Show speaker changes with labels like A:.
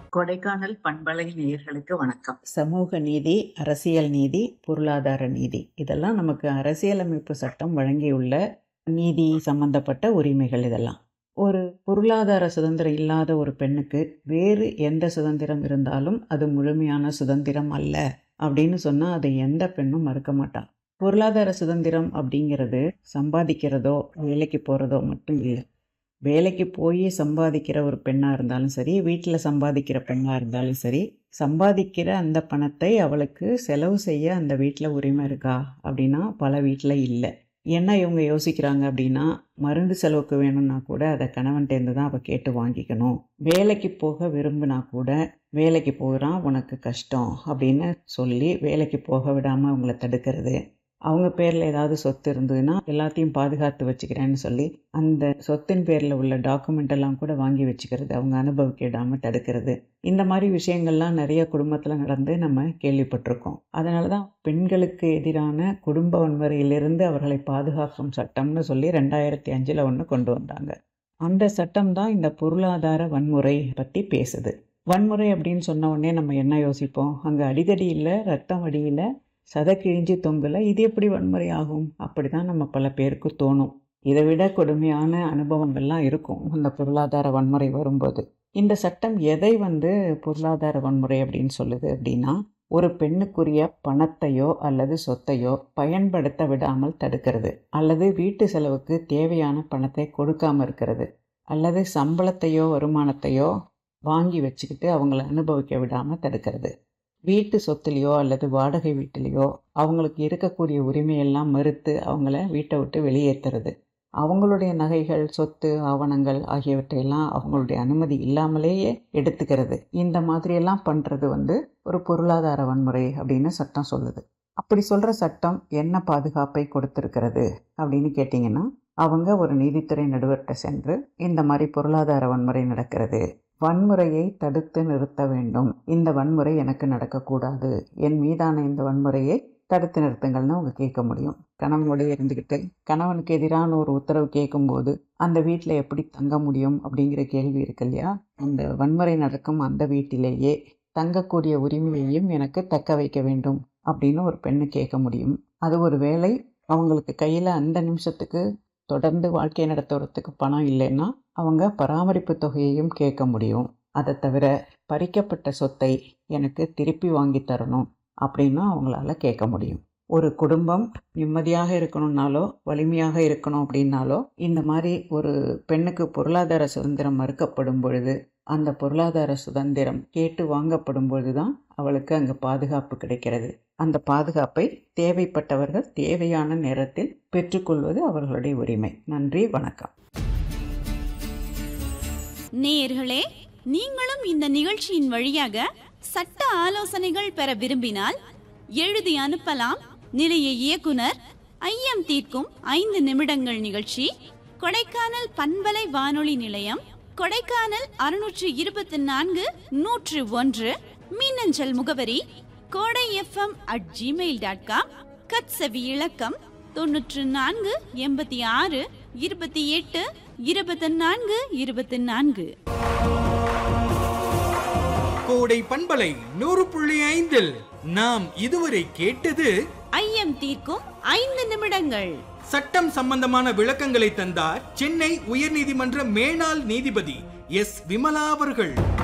A: கொடைக்கானல் பண்பலை நேயர்களுக்கு வணக்கம்
B: சமூக நீதி அரசியல் நீதி பொருளாதார நீதி இதெல்லாம் நமக்கு அரசியலமைப்பு சட்டம் வழங்கியுள்ள நீதி சம்பந்தப்பட்ட உரிமைகள் இதெல்லாம் ஒரு பொருளாதார சுதந்திரம் இல்லாத ஒரு பெண்ணுக்கு வேறு எந்த சுதந்திரம் இருந்தாலும் அது முழுமையான சுதந்திரம் அல்ல அப்படின்னு சொன்னால் அதை எந்த பெண்ணும் மறுக்க மாட்டான் பொருளாதார சுதந்திரம் அப்படிங்கிறது சம்பாதிக்கிறதோ வேலைக்கு போகிறதோ மட்டும் இல்லை வேலைக்கு போய் சம்பாதிக்கிற ஒரு பெண்ணாக இருந்தாலும் சரி வீட்டில் சம்பாதிக்கிற பெண்ணாக இருந்தாலும் சரி சம்பாதிக்கிற அந்த பணத்தை அவளுக்கு செலவு செய்ய அந்த வீட்டில் உரிமை இருக்கா அப்படின்னா பல வீட்டில் இல்லை என்ன இவங்க யோசிக்கிறாங்க அப்படின்னா மருந்து செலவுக்கு வேணும்னா கூட அதை கணவன்கிட்டேருந்து தான் அவள் கேட்டு வாங்கிக்கணும் வேலைக்கு போக விரும்பினா கூட வேலைக்கு போகிறான் உனக்கு கஷ்டம் அப்படின்னு சொல்லி வேலைக்கு போக விடாமல் அவங்கள தடுக்கிறது அவங்க பேரில் ஏதாவது சொத்து இருந்ததுன்னா எல்லாத்தையும் பாதுகாத்து வச்சுக்கிறேன்னு சொல்லி அந்த சொத்தின் பேரில் உள்ள டாக்குமெண்ட் எல்லாம் கூட வாங்கி வச்சுக்கிறது அவங்க அனுபவிக்க விடாமல் தடுக்கிறது இந்த மாதிரி விஷயங்கள்லாம் நிறைய குடும்பத்தில் நடந்து நம்ம கேள்விப்பட்டிருக்கோம் அதனால தான் பெண்களுக்கு எதிரான குடும்ப வன்முறையிலிருந்து அவர்களை பாதுகாக்கும் சட்டம்னு சொல்லி ரெண்டாயிரத்தி அஞ்சில் ஒன்று கொண்டு வந்தாங்க அந்த சட்டம் தான் இந்த பொருளாதார வன்முறை பற்றி பேசுது வன்முறை அப்படின்னு சொன்ன உடனே நம்ம என்ன யோசிப்போம் அங்கே அடிதடி இல்லை ரத்தம் வடியில் சதை கிழிஞ்சு தொங்கல இது எப்படி வன்முறை ஆகும் அப்படி தான் நம்ம பல பேருக்கு தோணும் இதை விட கொடுமையான அனுபவங்கள்லாம் இருக்கும் இந்த பொருளாதார வன்முறை வரும்போது இந்த சட்டம் எதை வந்து பொருளாதார வன்முறை அப்படின்னு சொல்லுது அப்படின்னா ஒரு பெண்ணுக்குரிய பணத்தையோ அல்லது சொத்தையோ பயன்படுத்த விடாமல் தடுக்கிறது அல்லது வீட்டு செலவுக்கு தேவையான பணத்தை கொடுக்காம இருக்கிறது அல்லது சம்பளத்தையோ வருமானத்தையோ வாங்கி வச்சுக்கிட்டு அவங்கள அனுபவிக்க விடாமல் தடுக்கிறது வீட்டு சொத்துலேயோ அல்லது வாடகை வீட்டிலேயோ அவங்களுக்கு இருக்கக்கூடிய உரிமையெல்லாம் மறுத்து அவங்கள வீட்டை விட்டு வெளியேற்றுறது அவங்களுடைய நகைகள் சொத்து ஆவணங்கள் ஆகியவற்றையெல்லாம் அவங்களுடைய அனுமதி இல்லாமலேயே எடுத்துக்கிறது இந்த மாதிரியெல்லாம் பண்ணுறது வந்து ஒரு பொருளாதார வன்முறை அப்படின்னு சட்டம் சொல்லுது அப்படி சொல்கிற சட்டம் என்ன பாதுகாப்பை கொடுத்துருக்கிறது அப்படின்னு கேட்டிங்கன்னா அவங்க ஒரு நீதித்துறை நடுவர்கிட்ட சென்று இந்த மாதிரி பொருளாதார வன்முறை நடக்கிறது வன்முறையை தடுத்து நிறுத்த வேண்டும் இந்த வன்முறை எனக்கு நடக்கக்கூடாது என் மீதான இந்த வன்முறையை தடுத்து நிறுத்துங்கள்னு அவங்க கேட்க முடியும் கணவனோடய இருந்துக்கிட்டு கணவனுக்கு எதிரான ஒரு உத்தரவு கேட்கும்போது அந்த வீட்டில் எப்படி தங்க முடியும் அப்படிங்கிற கேள்வி இருக்கு இல்லையா அந்த வன்முறை நடக்கும் அந்த வீட்டிலேயே தங்கக்கூடிய உரிமையையும் எனக்கு தக்க வைக்க வேண்டும் அப்படின்னு ஒரு பெண்ணு கேட்க முடியும் அது ஒரு வேளை அவங்களுக்கு கையில் அந்த நிமிஷத்துக்கு தொடர்ந்து வாழ்க்கை நடத்துறதுக்கு பணம் இல்லைன்னா அவங்க பராமரிப்பு தொகையையும் கேட்க முடியும் அதை தவிர பறிக்கப்பட்ட சொத்தை எனக்கு திருப்பி வாங்கி தரணும் அப்படின்னு அவங்களால கேட்க முடியும் ஒரு குடும்பம் நிம்மதியாக இருக்கணும்னாலோ வலிமையாக இருக்கணும் அப்படின்னாலோ இந்த மாதிரி ஒரு பெண்ணுக்கு பொருளாதார சுதந்திரம் மறுக்கப்படும் பொழுது அந்த பொருளாதார சுதந்திரம் கேட்டு வாங்கப்படும் பொழுது தான் அவளுக்கு அங்கே பாதுகாப்பு கிடைக்கிறது அந்த பாதுகாப்பை தேவைப்பட்டவர்கள் தேவையான நேரத்தில் பெற்றுக்கொள்வது அவர்களுடைய உரிமை நன்றி வணக்கம்
C: நேயர்களே நீங்களும் இந்த நிகழ்ச்சியின் வழியாக சட்ட ஆலோசனைகள் பெற விரும்பினால் எழுதி அனுப்பலாம் நிலைய இயக்குனர் ஐயம் தீர்க்கும் ஐந்து நிமிடங்கள் நிகழ்ச்சி கொடைக்கானல் பண்பலை வானொலி நிலையம் கொடைக்கானல் அறுநூற்று இருபத்தி நான்கு நூற்று ஒன்று மின்னஞ்சல் முகவரி Kodai FM at Gmail dot com கட்சவி இலக்கம் தொன்னூற்று நான்கு எண்பத்தி ஆறு இருபத்தி எட்டு இருபத்தி நான்கு இருபத்தி நான்கு
D: கோடை பண்பலை நூறு புள்ளி ஐந்தில் நாம் இதுவரை கேட்டது
C: ஐயம் தீர்க்கும் ஐந்து நிமிடங்கள்
D: சட்டம் சம்பந்தமான விளக்கங்களை தந்தார் சென்னை உயர்நீதிமன்ற மேனாள் நீதிபதி எஸ் விமலா அவர்கள்